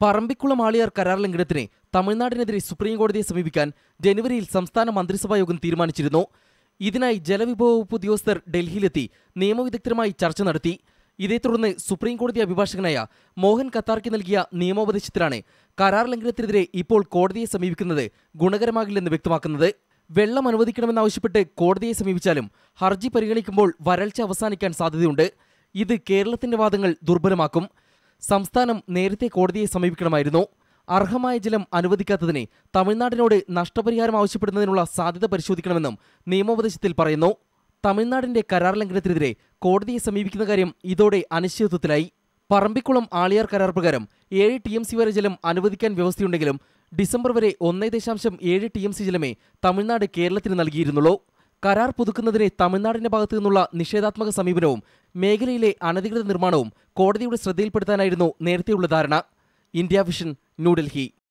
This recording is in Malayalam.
പറമ്പിക്കുളം ആളിയാർ കരാർ ലംഘനത്തിന് തമിഴ്നാടിനെതിരെ സുപ്രീം കോടതിയെ സമീപിക്കാൻ ജനുവരിയിൽ സംസ്ഥാന മന്ത്രിസഭാ യോഗം തീരുമാനിച്ചിരുന്നു ഇതിനായി ജലവിഭവ വകുപ്പ് ഉദ്യോഗസ്ഥർ ഡൽഹിയിലെത്തി നിയമവിദഗ്ധരുമായി ചർച്ച നടത്തി ഇതേ തുടർന്ന് സുപ്രീം കോടതി അഭിഭാഷകനായ മോഹൻ കത്താർക്കി നൽകിയ നിയമോപദേശത്തിലാണ് കരാർ ലംഘനത്തിനെതിരെ ഇപ്പോൾ കോടതിയെ സമീപിക്കുന്നത് ഗുണകരമാകില്ലെന്ന് വ്യക്തമാക്കുന്നത് വെള്ളം അനുവദിക്കണമെന്നാവശ്യപ്പെട്ട് കോടതിയെ സമീപിച്ചാലും ഹർജി പരിഗണിക്കുമ്പോൾ വരൾച്ച അവസാനിക്കാൻ സാധ്യതയുണ്ട് ഇത് കേരളത്തിന്റെ വാദങ്ങൾ ദുർബലമാക്കും സംസ്ഥാനം നേരത്തെ കോടതിയെ സമീപിക്കണമായിരുന്നു അർഹമായ ജലം അനുവദിക്കാത്തതിന് തമിഴ്നാടിനോട് നഷ്ടപരിഹാരം ആവശ്യപ്പെടുന്നതിനുള്ള സാധ്യത പരിശോധിക്കണമെന്നും നിയമോപദേശത്തിൽ പറയുന്നു തമിഴ്നാടിന്റെ കരാർ ലംഘനത്തിനെതിരെ കോടതിയെ സമീപിക്കുന്ന കാര്യം ഇതോടെ അനിശ്ചിതത്വത്തിലായി പറമ്പിക്കുളം ആളിയാർ കരാർ പ്രകാരം ഏഴ് ടി എം സി വരെ ജലം അനുവദിക്കാൻ വ്യവസ്ഥയുണ്ടെങ്കിലും ഡിസംബർ വരെ ഒന്നേ ദശാംശം ഏഴ് ടി എം സി ജലമേ തമിഴ്നാട് കേരളത്തിന് നൽകിയിരുന്നുള്ളൂ കരാർ പുതുക്കുന്നതിന് തമിഴ്നാടിന്റെ ഭാഗത്തു നിന്നുള്ള നിഷേധാത്മക സമീപനവും മേഖലയിലെ അനധികൃത നിർമ്മാണവും കോടതിയുടെ ശ്രദ്ധയിൽപ്പെടുത്താനായിരുന്നു നേരത്തെയുള്ള ധാരണ ഇന്ത്യ വിഷൻ ന്യൂഡൽഹി